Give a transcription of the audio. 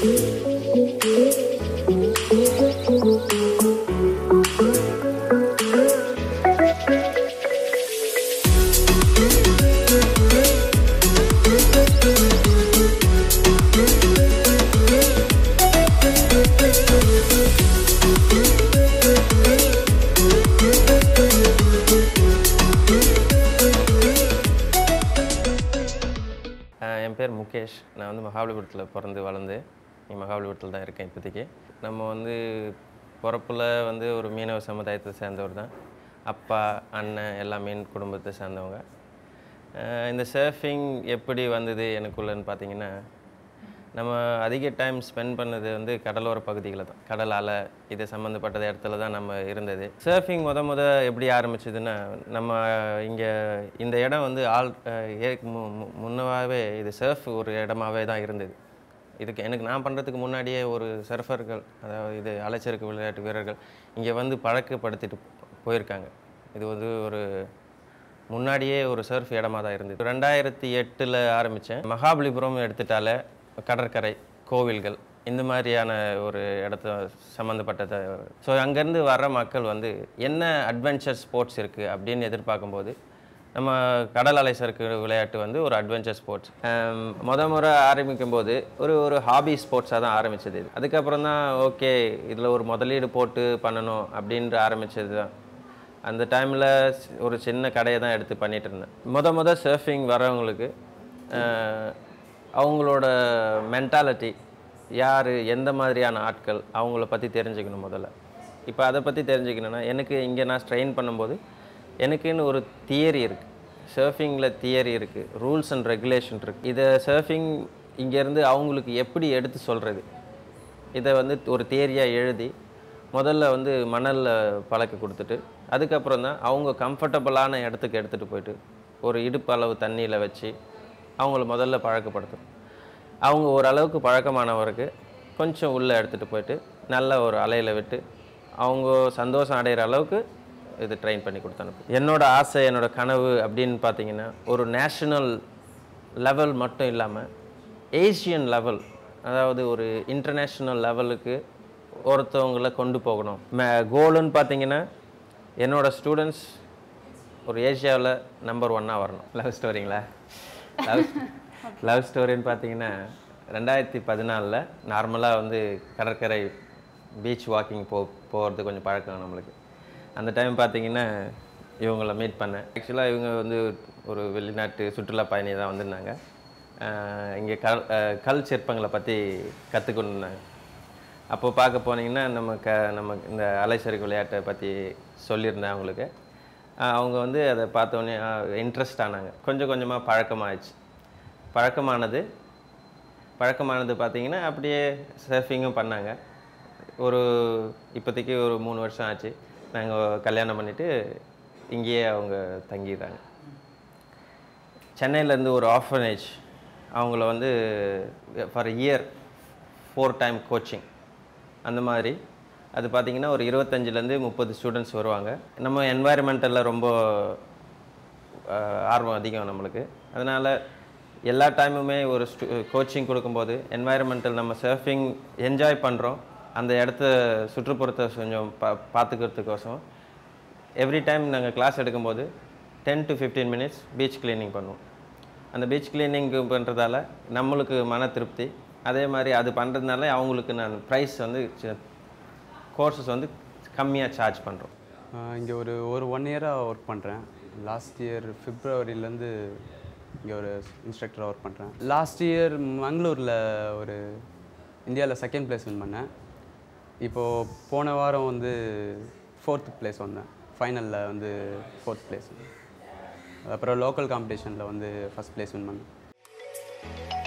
ஆஹ் என் பேர் முகேஷ் நான் வந்து மகாபலிபுரத்தில் பிறந்து வளர்ந்து இங்கே மகாபலிபுரத்தில் தான் இருக்கேன் இப்போதைக்கு நம்ம வந்து பிறப்புல வந்து ஒரு மீனவ சமுதாயத்தை சேர்ந்தவர் தான் அப்பா அண்ணன் எல்லாம் மீன் குடும்பத்தை சேர்ந்தவங்க ஆஹ் இந்த சர்ஃபிங் எப்படி வந்தது எனக்குள்ளன்னு பார்த்தீங்கன்னா நம்ம அதிக டைம் ஸ்பெண்ட் பண்ணது வந்து கடலோர பகுதிகளில் தான் கடல் அலை இது சம்மந்தப்பட்ட இடத்துல தான் நம்ம இருந்தது சர்ஃபிங் முத முத எப்படி ஆரம்பிச்சதுன்னா நம்ம இங்கே இந்த இடம் வந்து ஆல் அஹ், ஏ- மு- மு- முன்னவாகவே இது சர்ஃப் ஒரு இடமாவே தான் இருந்தது இதுக்கு எனக்கு நான் பண்ணுறதுக்கு முன்னாடியே ஒரு சர்ஃபர்கள் அதாவது இது அலைச்சறுக்கு விளையாட்டு வீரர்கள் இங்கே வந்து பழக்கப்படுத்திட்டு போயிருக்காங்க இது வந்து ஒரு முன்னாடியே ஒரு சர்ஃப் இடமா தான் இருந்தது ரெண்டாயிரத்தி எட்டில் ஆரம்பித்தேன் மகாபலிபுரம் எடுத்துட்டாலே கடற்கரை கோவில்கள் இந்த மாதிரியான ஒரு இடத்த சம்மந்தப்பட்டதை ஸோ அங்கேருந்து வர்ற மக்கள் வந்து என்ன அட்வென்ச்சர் ஸ்போர்ட்ஸ் இருக்குது அப்படின்னு எதிர்பார்க்கும்போது நம்ம கடல் அலை சறுக்கு விளையாட்டு வந்து ஒரு அட்வென்ச்சர் ஸ்போர்ட்ஸ் முத முறை ஆரம்பிக்கும் போது ஒரு ஒரு ஹாபி ஸ்போர்ட்ஸாக தான் ஆரம்பிச்சது இது அதுக்கப்புறம் தான் ஓகே இதில் ஒரு முதலீடு போட்டு பண்ணணும் அப்படின்ற ஆரம்பிச்சது தான் அந்த டைமில் ஒரு சின்ன கடையை தான் எடுத்து பண்ணிட்டு இருந்தேன் முத முத சர்ஃபிங் வரவங்களுக்கு அஹ், அவங்களோட மென்டாலிட்டி யார் எந்த மாதிரியான ஆட்கள் அவங்கள பற்றி தெரிஞ்சுக்கணும் முதல்ல இப்போ அதை பற்றி தெரிஞ்சுக்கணுன்னா எனக்கு இங்கே நான் ஸ்ட்ரெயின் பண்ணும்போது எனக்குன்னு ஒரு தியரி இருக்குது சர்ஃபிங்கில் தியரி இருக்குது ரூல்ஸ் அண்ட் ரெகுலேஷன் இருக்குது இதை சர்ஃபிங் இங்கேருந்து அவங்களுக்கு எப்படி எடுத்து சொல்கிறது இதை வந்து ஒரு தியரியாக எழுதி முதல்ல வந்து மணலில் பழக்க கொடுத்துட்டு அதுக்கப்புறம் தான் அவங்க கம்ஃபர்டபுளான இடத்துக்கு எடுத்துகிட்டு போயிட்டு ஒரு இடுப்பு அளவு தண்ணியில் வச்சு அவங்கள முதல்ல பழக்கப்படுத்தணும் அவங்க ஓரளவுக்கு பழக்கமானவருக்கு கொஞ்சம் உள்ளே எடுத்துகிட்டு போயிட்டு நல்ல ஒரு அலையில் விட்டு அவங்க சந்தோஷம் அடைகிற அளவுக்கு இது ட்ரெயின் பண்ணி கொடுத்து அனுப்பு என்னோட ஆசை என்னோட கனவு அப்படின்னு பார்த்தீங்கன்னா ஒரு நேஷனல் லெவல் மட்டும் இல்லாமல் ஏசியன் லெவல் அதாவது ஒரு இன்டர்நேஷ்னல் லெவலுக்கு ஒருத்தவங்கள கொண்டு போகணும் கோலுன்னு பார்த்தீங்கன்னா என்னோட ஸ்டூடெண்ட்ஸ் ஒரு ஏஷியாவில் நம்பர் ஒன்னாக வரணும் லவ் ஸ்டோரிங்களா லவ் லவ் ஸ்டோரின்னு பார்த்தீங்கன்னா ரெண்டாயிரத்தி பதினாலில் நார்மலாக வந்து கடற்கரை பீச் வாக்கிங் போ போகிறது கொஞ்சம் பழக்கம் நம்மளுக்கு அந்த டைம் பார்த்தீங்கன்னா இவங்கள மீட் பண்ணேன் ஆக்சுவலாக இவங்க வந்து ஒரு வெளிநாட்டு சுற்றுலா பயணி தான் வந்திருந்தாங்க இங்கே கல் அஹ் கல் சிற்பங்களை பற்றி கற்றுக்கொண்டாங்க அப்போ பார்க்க போனீங்கன்னா நம்ம க நம்ம இந்த அலைச்சறுக்கு விளையாட்டை பற்றி சொல்லியிருந்தேன் அவங்களுக்கு ஆஹ் அவங்க வந்து அதை பார்த்தோன்னே இன்ட்ரெஸ்ட் ஆனாங்க கொஞ்சம் கொஞ்சமாக பழக்கமாகிடுச்சு பழக்கமானது பழக்கமானது பார்த்தீங்கன்னா அப்படியே சர்ஃபிங்கும் பண்ணாங்க ஒரு இப்போதைக்கு ஒரு மூணு வருஷம் ஆச்சு நாங்கள் கல்யாணம் பண்ணிவிட்டு இங்கேயே அவங்க தங்கிடுறாங்க சென்னையிலேருந்து ஒரு ஆர்ஃபனேஜ் அவங்கள வந்து for year four time coaching அந்த மாதிரி அது பார்த்திங்கன்னா ஒரு இருபத்தஞ்சிலேருந்து முப்பது ஸ்டூடெண்ட்ஸ் வருவாங்க நம்ம என்வாயர்மெண்டலில் ரொம்ப ஆஹ், ஆர்வம் அதிகம் நம்மளுக்கு அதனால் எல்லா டைமுமே ஒரு ஸ்டூ கோச்சிங் கொடுக்கும்போது என்வாயர்மெண்டல் நம்ம சர்ஃபிங் என்ஜாய் பண்ணுறோம் அந்த இடத்த சுற்றுப்புறத்தை கொஞ்சம் பா பார்த்துக்கிறதுக்கோசம் எவ்ரி டைம் நாங்கள் கிளாஸ் எடுக்கும்போது ten to fifteen minutes beach cleaning பண்ணுவோம் அந்த பீச் க்ளீனிங் பண்ணுறதால நம்மளுக்கு மன திருப்தி அதே மாதிரி அது பண்ணுறதுனால அவங்களுக்கு நான் ப்ரைஸ் வந்து கோர்சஸ் வந்து கம்மியாக சார்ஜ் பண்ணுறோம் இங்கே ஒரு ஒரு ஒன் இயராக ஒர்க் பண்ணுறேன் லாஸ்ட் இயர் பிப்ரவரியிலேருந்து இங்கே ஒரு இன்ஸ்ட்ரக்டராக ஒர்க் பண்ணுறேன் லாஸ்ட் இயர் மங்களூரில் ஒரு இந்தியாவில் செகண்ட் பிளேஸ் வின் பண்ணேன் இப்போது போன வாரம் வந்து ஃபோர்த் பிளேஸ் வந்தேன் ஃபைனலில் வந்து ஃபோர்த் பிளேஸ் அப்புறம் லோக்கல் காம்படிஷனில் வந்து ஃபஸ்ட் பிளேஸ் வின் பண்ணேன்